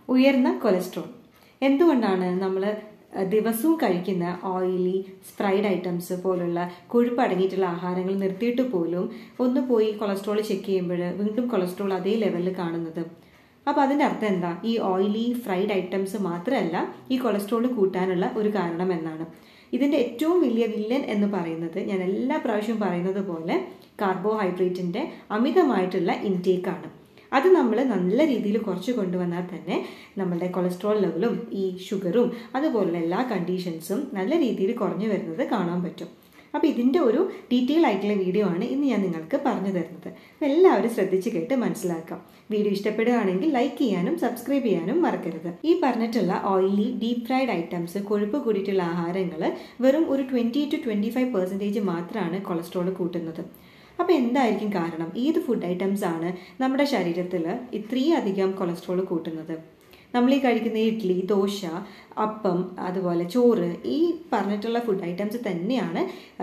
ഉയർന്ന കൊളസ്ട്രോൾ എന്തുകൊണ്ടാണ് നമ്മൾ ദിവസവും കഴിക്കുന്ന ഓയിലി ഫ്രൈഡ് ഐറ്റംസ് പോലുള്ള കൊഴുപ്പ് അടങ്ങിയിട്ടുള്ള ആഹാരങ്ങൾ നിർത്തിയിട്ട് പോലും ഒന്ന് പോയി കൊളസ്ട്രോൾ ചെക്ക് ചെയ്യുമ്പോൾ വീണ്ടും കൊളസ്ട്രോൾ അതേ ലെവലിൽ കാണുന്നത് അപ്പോൾ അതിൻ്റെ അർത്ഥം എന്താ ഈ ഓയിലി ഫ്രൈഡ് ഐറ്റംസ് മാത്രമല്ല ഈ കൊളസ്ട്രോൾ കൂട്ടാനുള്ള ഒരു കാരണം എന്നാണ് ഇതിൻ്റെ ഏറ്റവും വലിയ വില്ലൻ എന്ന് പറയുന്നത് ഞാൻ എല്ലാ പ്രാവശ്യവും പറയുന്നത് പോലെ കാർബോഹൈഡ്രേറ്റിൻ്റെ അമിതമായിട്ടുള്ള ഇൻടേക്കാണ് അത് നമ്മൾ നല്ല രീതിയിൽ കുറച്ച് കൊണ്ടുവന്നാൽ തന്നെ നമ്മളുടെ കൊളസ്ട്രോൾ ലെവലും ഈ ഷുഗറും അതുപോലുള്ള എല്ലാ കണ്ടീഷൻസും നല്ല രീതിയിൽ കുറഞ്ഞു വരുന്നത് കാണാൻ പറ്റും അപ്പോൾ ഇതിൻ്റെ ഒരു ഡീറ്റെയിൽ ആയിട്ടുള്ള വീഡിയോ ആണ് ഇന്ന് ഞാൻ നിങ്ങൾക്ക് പറഞ്ഞു തരുന്നത് അപ്പോൾ എല്ലാവരും ശ്രദ്ധിച്ച് കേട്ട് മനസ്സിലാക്കാം വീഡിയോ ഇഷ്ടപ്പെടുകയാണെങ്കിൽ ലൈക്ക് ചെയ്യാനും സബ്സ്ക്രൈബ് ചെയ്യാനും മറക്കരുത് ഈ പറഞ്ഞിട്ടുള്ള ഓയിലി ഡീപ് ഫ്രൈഡ് ഐറ്റംസ് കൊഴുപ്പ് കൂടിയിട്ടുള്ള ആഹാരങ്ങൾ വെറും ഒരു twenty to twenty five percentage മാത്രമാണ് കൊളസ്ട്രോൾ കൂട്ടുന്നത് അപ്പോൾ എന്തായിരിക്കും കാരണം ഏത് ഫുഡ് ഐറ്റംസ് ആണ് നമ്മുടെ ശരീരത്തിൽ ഇത്രയും അധികം കൊളസ്ട്രോൾ കൂട്ടുന്നത് നമ്മൾ ഈ കഴിക്കുന്ന ഇഡ്ഡലി ദോശ അപ്പം അതുപോലെ ചോറ് ഈ പറഞ്ഞിട്ടുള്ള ഫുഡ് ഐറ്റംസ് തന്നെയാണ്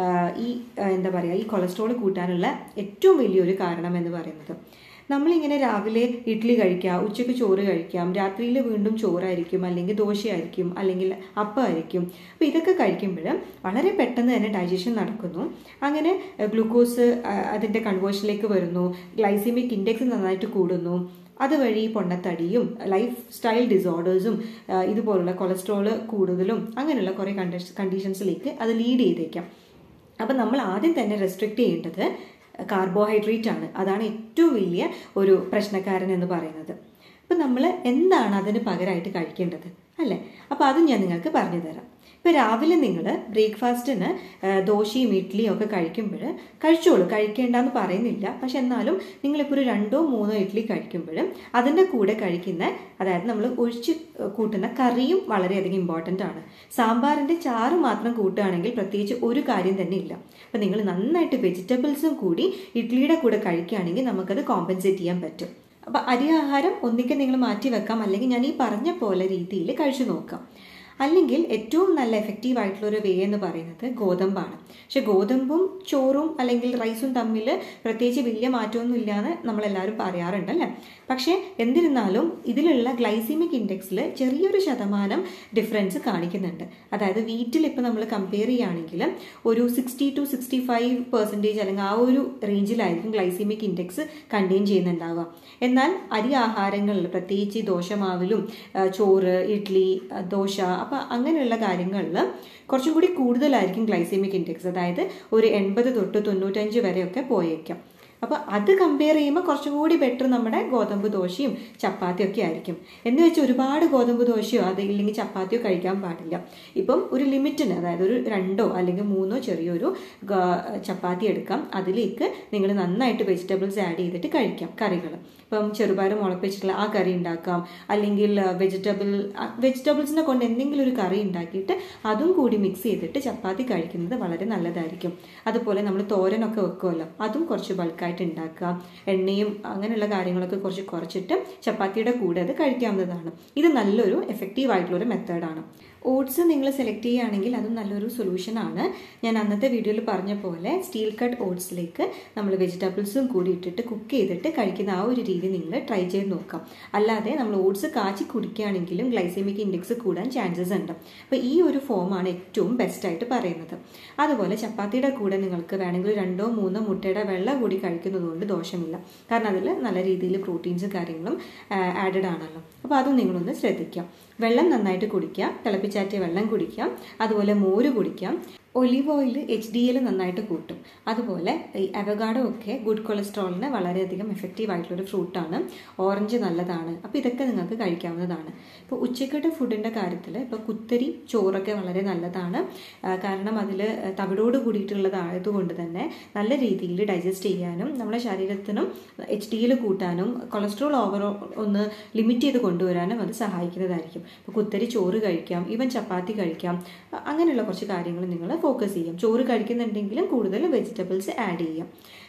ഈ എന്താ പറയുക ഈ കൊളസ്ട്രോൾ കൂട്ടാനുള്ള ഏറ്റവും വലിയൊരു കാരണം എന്ന് പറയുന്നത് നമ്മളിങ്ങനെ രാവിലെ ഇഡ്ഡലി കഴിക്കാം ഉച്ചയ്ക്ക് ചോറ് കഴിക്കാം രാത്രിയിൽ വീണ്ടും ചോറായിരിക്കും അല്ലെങ്കിൽ ദോശയായിരിക്കും അല്ലെങ്കിൽ അപ്പമായിരിക്കും അപ്പോൾ ഇതൊക്കെ കഴിക്കുമ്പോൾ വളരെ പെട്ടെന്ന് തന്നെ ഡൈജഷൻ നടക്കുന്നു അങ്ങനെ ഗ്ലൂക്കോസ് അതിൻ്റെ കൺവേർഷനിലേക്ക് വരുന്നു ഗ്ലൈസിമിക് ഇൻഡെക്സ് നന്നായിട്ട് കൂടുന്നു അതുവഴി പൊണ്ണത്തടിയും ലൈഫ് സ്റ്റൈൽ ഡിസോർഡേഴ്സും ഇതുപോലുള്ള കൊളസ്ട്രോൾ കൂടുതലും അങ്ങനെയുള്ള കുറേ കണ്ടീഷൻസിലേക്ക് അത് ലീഡ് ചെയ്തേക്കാം അപ്പം നമ്മൾ ആദ്യം തന്നെ റെസ്ട്രിക്റ്റ് ചെയ്യേണ്ടത് കാർബോഹൈഡ്രേറ്റ് ആണ് അതാണ് ഏറ്റവും വലിയ ഒരു പ്രശ്നക്കാരൻ എന്ന് പറയുന്നത് അപ്പം നമ്മൾ എന്താണ് അതിന് പകരമായിട്ട് കഴിക്കേണ്ടത് അല്ലേ അപ്പോൾ അതും ഞാൻ നിങ്ങൾക്ക് പറഞ്ഞു തരാം ഇപ്പോൾ രാവിലെ നിങ്ങൾ ബ്രേക്ക്ഫാസ്റ്റിന് ദോശയും ഇഡ്ഡലിയും ഒക്കെ കഴിക്കുമ്പോൾ കഴിച്ചോളൂ കഴിക്കേണ്ടെന്ന് പറയുന്നില്ല പക്ഷെ എന്നാലും നിങ്ങളിപ്പോൾ ഒരു രണ്ടോ മൂന്നോ ഇഡ്ഡലി കഴിക്കുമ്പോൾ അതിൻ്റെ കൂടെ കഴിക്കുന്ന അതായത് നമ്മൾ ഒഴിച്ച് കൂട്ടുന്ന കറിയും വളരെയധികം ഇമ്പോർട്ടൻ്റ് ആണ് സാമ്പാറിൻ്റെ ചാറ് മാത്രം കൂട്ടുകയാണെങ്കിൽ പ്രത്യേകിച്ച് ഒരു കാര്യം തന്നെ ഇല്ല അപ്പോൾ നിങ്ങൾ നന്നായിട്ട് വെജിറ്റബിൾസും കൂടി ഇഡ്ഡലിയുടെ കൂടെ കഴിക്കുകയാണെങ്കിൽ നമുക്കത് കോമ്പൻസേറ്റ് ചെയ്യാൻ പറ്റും അപ്പോൾ അരി ആഹാരം ഒന്നിക്കെ നിങ്ങൾ മാറ്റി വെക്കാം അല്ലെങ്കിൽ ഞാൻ ഈ പറഞ്ഞ പോലെ രീതിയിൽ കഴിച്ചു നോക്കാം അല്ലെങ്കിൽ ഏറ്റവും നല്ല എഫക്റ്റീവ് ആയിട്ടുള്ള ഒരു വേ എന്ന് പറയുന്നത് ഗോതമ്പാണ് പക്ഷെ ഗോതമ്പും ചോറും അല്ലെങ്കിൽ റൈസും തമ്മിൽ പ്രത്യേകിച്ച് വലിയ മാറ്റമൊന്നും ഇല്ലാന്ന് നമ്മളെല്ലാവരും പറയാറുണ്ട് അല്ലേ പക്ഷേ എന്നിരുന്നാലും ഇതിലുള്ള ഗ്ലൈസിമിക് ഇൻഡെക്സിൽ ചെറിയൊരു ശതമാനം ഡിഫറൻസ് കാണിക്കുന്നുണ്ട് അതായത് വീട്ടിൽ ഇപ്പോൾ നമ്മൾ കമ്പയർ ചെയ്യുകയാണെങ്കിൽ ഒരു sixty to sixty five percentage അല്ലെങ്കിൽ ആ ഒരു റേഞ്ചിലായിരിക്കും ഗ്ലൈസിമിക് ഇൻഡെക്സ് കണ്ടെയ്ൻ ചെയ്യുന്നുണ്ടാവുക എന്നാൽ അരി ആഹാരങ്ങളിൽ പ്രത്യേകിച്ച് ദോശമാവിലും ചോറ് ഇഡ്ഡലി ദോശ അപ്പോൾ അങ്ങനെയുള്ള കാര്യങ്ങളിൽ കുറച്ചും കൂടി കൂടുതലായിരിക്കും ഗ്ലൈസെമിക് ഇൻഡെക്സ് അതായത് ഒരു എൺപത് തൊട്ട് തൊണ്ണൂറ്റഞ്ച് വരെയൊക്കെ പോയേക്കാം അപ്പോൾ അത് കമ്പയർ ചെയ്യുമ്പോൾ കുറച്ചും കൂടി ബെറ്റർ നമ്മുടെ ഗോതമ്പ് ദോശയും ചപ്പാത്തിയും ഒക്കെ ആയിരിക്കും എന്ന് വെച്ച് ഒരുപാട് ഗോതമ്പ് ദോശയോ അതില്ലെങ്കിൽ ചപ്പാത്തിയോ കഴിക്കാൻ പാടില്ല ഇപ്പം ഒരു ലിമിറ്റിന് അതായത് ഒരു രണ്ടോ അല്ലെങ്കിൽ മൂന്നോ ചെറിയൊരു ചപ്പാത്തി എടുക്കാം അതിലേക്ക് നിങ്ങൾ നന്നായിട്ട് വെജിറ്റബിൾസ് ആഡ് ചെയ്തിട്ട് കഴിക്കാം കറികൾ ഇപ്പം ചെറുപയർ മുളപ്പിച്ചിട്ടുള്ള ആ കറി ഉണ്ടാക്കാം അല്ലെങ്കിൽ വെജിറ്റബിൾ വെജിറ്റബിൾസിനെ കൊണ്ട് എന്തെങ്കിലും ഒരു കറി ഉണ്ടാക്കിയിട്ട് അതും കൂടി മിക്സ് ചെയ്തിട്ട് ചപ്പാത്തി കഴിക്കുന്നത് വളരെ നല്ലതായിരിക്കും അതുപോലെ നമ്മൾ തോരനൊക്കെ വെക്കുമല്ലോ അതും കുറച്ച് ബൾക്കായിട്ട് ഉണ്ടാക്കുക എണ്ണയും അങ്ങനെയുള്ള കാര്യങ്ങളൊക്കെ കുറച്ച് കുറച്ചിട്ട് ചപ്പാത്തിയുടെ കൂടെ അത് കഴിക്കാവുന്നതാണ് ഇത് നല്ലൊരു എഫക്റ്റീവ് ആയിട്ടുള്ള ഒരു മെത്തേഡാണ് ഓട്സ് നിങ്ങൾ സെലക്ട് ചെയ്യുകയാണെങ്കിൽ അതും നല്ലൊരു സൊല്യൂഷനാണ് ഞാൻ അന്നത്തെ വീഡിയോയിൽ പറഞ്ഞ പോലെ സ്റ്റീൽ കട്ട് ഓട്സിലേക്ക് നമ്മൾ വെജിറ്റബിൾസും കൂടി ഇട്ടിട്ട് കുക്ക് ചെയ്തിട്ട് കഴിക്കുന്ന ആ ഒരു രീതി നിങ്ങൾ ട്രൈ ചെയ്ത് നോക്കാം അല്ലാതെ നമ്മൾ ഓട്സ് കാച്ചി കുടിക്കുകയാണെങ്കിലും ഗ്ലൈസെമിക് ഇൻഡെക്സ് കൂടാൻ ചാൻസസ് ഉണ്ട് അപ്പോൾ ഈ ഒരു ഫോമാണ് ഏറ്റവും ബെസ്റ്റായിട്ട് പറയുന്നത് അതുപോലെ ചപ്പാത്തിയുടെ കൂടെ നിങ്ങൾക്ക് വേണമെങ്കിൽ രണ്ടോ മൂന്നോ മുട്ടയുടെ വെള്ള കൂടി കഴിക്കുന്നത് കൊണ്ട് ദോഷമില്ല കാരണം അതിൽ നല്ല രീതിയിൽ പ്രോട്ടീൻസും കാര്യങ്ങളും ആഡഡ് ആണല്ലോ അപ്പോൾ അതും നിങ്ങളൊന്ന് ശ്രദ്ധിക്കാം വെള്ളം നന്നായിട്ട് കുടിക്കാം തിളപ്പിച്ചാറ്റിയ വെള്ളം കുടിക്കാം അതുപോലെ മോര് കുടിക്കാം olive oil H D L നന്നായിട്ട് കൂട്ടും അതുപോലെ ഈ അവഗാഡോ ഒക്കെ ഗുഡ് കൊളസ്ട്രോളിന് വളരെയധികം എഫക്റ്റീവ് ആയിട്ടുള്ളൊരു ഫ്രൂട്ടാണ് ഓറഞ്ച് നല്ലതാണ് അപ്പോൾ ഇതൊക്കെ നിങ്ങൾക്ക് കഴിക്കാവുന്നതാണ് ഇപ്പോൾ ഉച്ചക്കത്തെ ഫുഡിൻ്റെ കാര്യത്തിൽ ഇപ്പോൾ കുത്തരി ചോറൊക്കെ വളരെ നല്ലതാണ് കാരണം അതിൽ തവിടോട് കൂടിയിട്ടുള്ളതായതുകൊണ്ട് തന്നെ നല്ല രീതിയിൽ ഡൈജസ്റ്റ് ചെയ്യാനും നമ്മുടെ ശരീരത്തിനും എച്ച് ഡി എൽ കൂട്ടാനും കൊളസ്ട്രോൾ ഓവറോൾ ഒന്ന് ലിമിറ്റ് ചെയ്ത് കൊണ്ടുവരാനും അത് സഹായിക്കുന്നതായിരിക്കും ഇപ്പോൾ കുത്തരി ചോറ് കഴിക്കാം ഈവൻ ചപ്പാത്തി കഴിക്കാം അങ്ങനെയുള്ള കുറച്ച് കാര്യങ്ങൾ നിങ്ങൾ ഫോക്കസ് ചെയ്യാം ചോറ് കഴിക്കുന്നുണ്ടെങ്കിലും കൂടുതൽ വെജിറ്റബിൾസ് ആഡ് ചെയ്യാം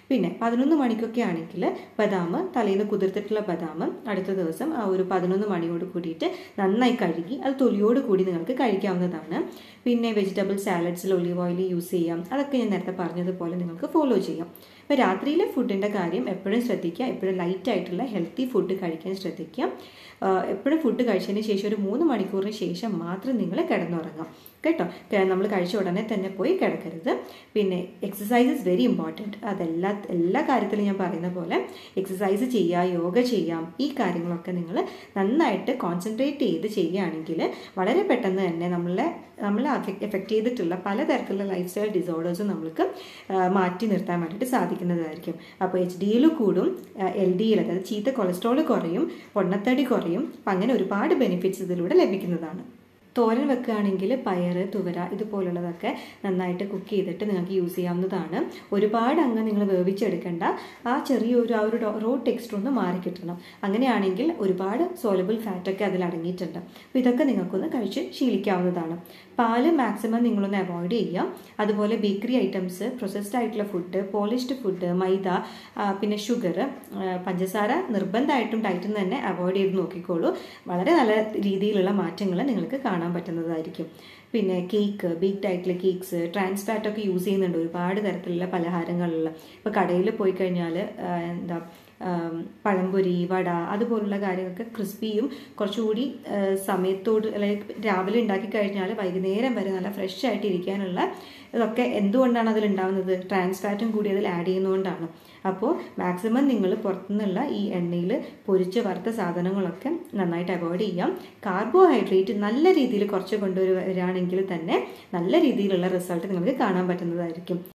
പിന്നെ പതിനൊന്ന് മണിക്കൊക്കെ ആണെങ്കിൽ ബദാം തലേന്ന് കുതിർത്തിട്ടുള്ള ബദാം അടുത്ത ദിവസം ആ ഒരു പതിനൊന്ന് മണിയോട് കൂടിയിട്ട് നന്നായി കഴുകി അത് തൊലിയോട് കൂടി നിങ്ങൾക്ക് കഴിക്കാവുന്നതാണ് പിന്നെ വെജിറ്റബിൾ സാലഡ്സിൽ ഒലിവ് ഓയിൽ യൂസ് ചെയ്യാം അതൊക്കെ ഞാൻ നേരത്തെ പറഞ്ഞതുപോലെ നിങ്ങൾക്ക് ഫോളോ ചെയ്യാം അപ്പോൾ രാത്രിയിലെ ഫുഡിൻ്റെ കാര്യം എപ്പോഴും ശ്രദ്ധിക്കുക എപ്പോഴും ലൈറ്റ് ആയിട്ടുള്ള ഹെൽത്തി ഫുഡ് കഴിക്കാൻ ശ്രദ്ധിക്കുക എപ്പോഴും ഫുഡ് കഴിച്ചതിന് ശേഷം ഒരു മൂന്ന് മണിക്കൂറിന് ശേഷം മാത്രം നിങ്ങൾ കിടന്നുറങ്ങാം കേട്ടോ നമ്മൾ കഴിച്ച ഉടനെ തന്നെ പോയി കിടക്കരുത് പിന്നെ എക്സസൈസ് ഇസ് വെരി ഇമ്പോർട്ടൻറ്റ് അതെല്ലാ എല്ലാ കാര്യത്തിലും ഞാൻ പറയുന്ന പോലെ എക്സസൈസ് ചെയ്യുക യോഗ ചെയ്യാം ഈ കാര്യങ്ങളൊക്കെ നിങ്ങൾ നന്നായിട്ട് കോൺസെൻട്രേറ്റ് ചെയ്ത് ചെയ്യുകയാണെങ്കിൽ വളരെ പെട്ടെന്ന് തന്നെ നമ്മളെ നമ്മളെ എഫക്റ്റ് ചെയ്തിട്ടുള്ള പലതരത്തിലുള്ള ലൈഫ് സ്റ്റൈൽ ഡിസോർഡേഴ്സും നമുക്ക് മാറ്റി നിർത്താൻ വേണ്ടിയിട്ട് സാധിക്കുന്നതായിരിക്കും അപ്പോൾ എച്ച് ഡി എൽ കൂടും എൽ ഡി എൽ അതായത് ചീത്ത കൊളസ്ട്രോൾ കുറയും പൊണ്ണത്തടി കുറയും അപ്പം അങ്ങനെ ഒരുപാട് ബെനിഫിറ്റ്സ് ഇതിലൂടെ ലഭിക്കുന്നതാണ് തോരൻ വെക്കുകയാണെങ്കിൽ പയർ തുവര ഇതുപോലുള്ളതൊക്കെ നന്നായിട്ട് കുക്ക് ചെയ്തിട്ട് നിങ്ങൾക്ക് യൂസ് ചെയ്യാവുന്നതാണ് ഒരുപാട് അങ്ങ് നിങ്ങൾ വേവിച്ചെടുക്കേണ്ട ആ ചെറിയൊരു ആ ഒരു റോ ടെക്സ്റ്റർ ഒന്ന് മാറി കിട്ടണം അങ്ങനെയാണെങ്കിൽ ഒരുപാട് സോലബിൾ ഫാറ്റൊക്കെ അതിൽ അടങ്ങിയിട്ടുണ്ട് അപ്പോൾ ഇതൊക്കെ നിങ്ങൾക്കൊന്ന് കഴിച്ച് ശീലിക്കാവുന്നതാണ് പാല് മാക്സിമം നിങ്ങളൊന്ന് അവോയ്ഡ് ചെയ്യുക അതുപോലെ ബേക്കറി ഐറ്റംസ് പ്രൊസസ്ഡ് ആയിട്ടുള്ള ഫുഡ് പോളിഷ്ഡ് ഫുഡ് മൈദ പിന്നെ ഷുഗർ പഞ്ചസാര നിർബന്ധമായിട്ടും ഡയറ്റിൽ നിന്ന് തന്നെ അവോയ്ഡ് ചെയ്ത് നോക്കിക്കോളൂ വളരെ നല്ല രീതിയിലുള്ള മാറ്റങ്ങൾ നിങ്ങൾക്ക് കാണാൻ പറ്റുന്നതായിരിക്കും പിന്നെ കേക്ക് ബേക്ക്ഡ് ആയിട്ടുള്ള കേക്ക്സ് ട്രാൻസ് ഫാറ്റ് ഒക്കെ യൂസ് ചെയ്യുന്നുണ്ട് ഒരുപാട് തരത്തിലുള്ള പലഹാരങ്ങളിലുള്ള ഇപ്പോൾ കടയിൽ പോയി കഴിഞ്ഞാൽ എന്താ പഴംപൊരി വട അതുപോലുള്ള കാര്യങ്ങളൊക്കെ ക്രിസ്പിയും കുറച്ചുകൂടി സമയത്തോട് അല്ലെങ്കിൽ രാവിലെ ഉണ്ടാക്കി കഴിഞ്ഞാൽ വൈകുന്നേരം വരെ നല്ല ഫ്രഷ് ആയിട്ട് ഇരിക്കാനുള്ള ഇതൊക്കെ എന്തുകൊണ്ടാണ് അതിൽ ഉണ്ടാവുന്നത് ട്രാൻസ് ഫാറ്റും കൂടി അതിൽ ആഡ് ചെയ്യുന്നതുകൊണ്ടാണ് അപ്പോൾ മാക്സിമം നിങ്ങൾ പുറത്തുനിന്നുള്ള ഈ എണ്ണയിൽ പൊരിച്ച് വറുത്ത സാധനങ്ങളൊക്കെ നന്നായിട്ട് അവോയ്ഡ് ചെയ്യാം കാർബോഹൈഡ്രേറ്റ് നല്ല രീതിയിൽ കുറച്ച് കൊണ്ടുവരികയാണെങ്കിൽ തന്നെ നല്ല രീതിയിലുള്ള റിസൾട്ട് നിങ്ങൾക്ക് കാണാൻ പറ്റുന്നതായിരിക്കും